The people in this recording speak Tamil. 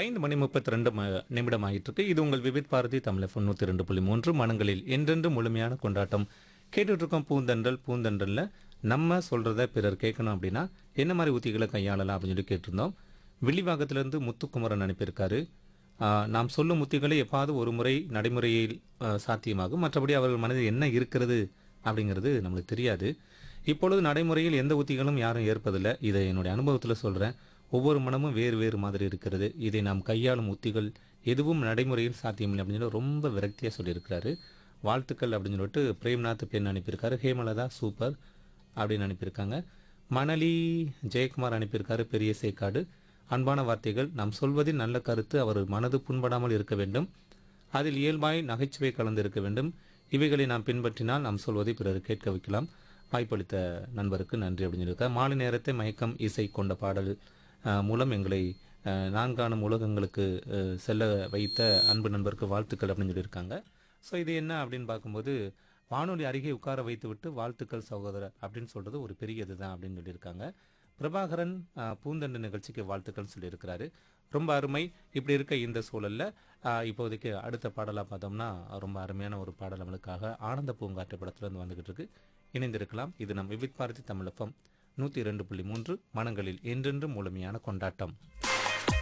ஐந்து மணி முப்பத்தி ரெண்டு நிமிடம் ஆகிட்டு இருக்கு இது உங்கள் விவித் பாரதி தமிழ் எஃப்எம் நூற்றி ரெண்டு புள்ளி மூன்று மனங்களில் என்றென்று முழுமையான கொண்டாட்டம் கேட்டுட்டு இருக்கோம் பூந்தன்றல் பூந்தன்றல்ல நம்ம சொல்றத பிறர் கேட்கணும் அப்படின்னா என்ன மாதிரி உத்திகளை கையாளலாம் அப்படின்னு சொல்லி கேட்டிருந்தோம் வில்லிவாக்கத்திலிருந்து முத்துக்குமரன் அனுப்பியிருக்காரு ஆஹ், நாம் சொல்லும் உத்திகளை எப்பாவது ஒரு முறை நடைமுறையில் ஆஹ், சாத்தியமாகும் மற்றபடி அவர்கள் மனதில் என்ன இருக்கிறது அப்படிங்கிறது நம்மளுக்கு தெரியாது இப்பொழுது நடைமுறையில் எந்த உத்திகளும் யாரும் ஏற்பதில்லை இதை என்னுடைய அனுபவத்தில் சொல்கிறேன் ஒவ்வொரு மனமும் வேறு வேறு மாதிரி இருக்கிறது இதை நாம் கையாளும் உத்திகள் எதுவும் நடைமுறையில் சாத்தியமில்லை அப்படின்னு சொல்லி ரொம்ப விரக்தியாக சொல்லியிருக்கிறாரு வாழ்த்துக்கள் அப்படின்னு சொல்லிட்டு பிரேம்நாத் பெண் அனுப்பியிருக்காரு ஹேமலதா சூப்பர் அப்படின்னு அனுப்பியிருக்காங்க மணலி ஜெயக்குமார் அனுப்பியிருக்காரு பெரிய சேக்காடு அன்பான வார்த்தைகள் நாம் சொல்வதில் நல்ல கருத்து அவர் மனது புண்படாமல் இருக்க வேண்டும் அதில் இயல்பாய் நகைச்சுவை கலந்து இருக்க வேண்டும் இவைகளை நாம் பின்பற்றினால் நாம் சொல்வதை பிறர் கேட்க வைக்கலாம் வாய்ப்பளித்த நண்பருக்கு நன்றி அப்படின்னு சொல்லியிருக்கார் மாலை நேரத்தை மயக்கம் இசை கொண்ட பாடல் அஹ், மூலம் எங்களை அஹ், நான் காணும் உலகங்களுக்கு அஹ், செல்ல வைத்த அன்பு நண்பருக்கு வாழ்த்துக்கள் அப்படின்னு சொல்லியிருக்காங்க ஸோ இது என்ன அப்படின்னு பார்க்கும்போது வானொலி அருகே உட்கார வைத்து விட்டு வாழ்த்துக்கள் சகோதரர் அப்படின்னு சொல்றது ஒரு பெரிய இதுதான் அப்படின்னு சொல்லியிருக்காங்க பிரபாகரன் அஹ், பூந்தண்டு நிகழ்ச்சிக்கு வாழ்த்துக்கள் சொல்லியிருக்கிறாரு ரொம்ப அருமை இப்படி இருக்க இந்த சூழல்ல அஹ், இப்போதைக்கு அடுத்த பாடலாக பார்த்தோம்னா ரொம்ப அருமையான ஒரு பாடல் நம்மளுக்காக ஆனந்த பூங்காற்று படத்துல இருந்து வந்துகிட்டு இருக்கு இணைந்திருக்கலாம் இது நம் விவித் பாரதி தமிழப்பம் நூற்றி இரண்டு புள்ளி மூன்று மனங்களில் என்றென்றும் முழுமையான கொண்டாட்டம்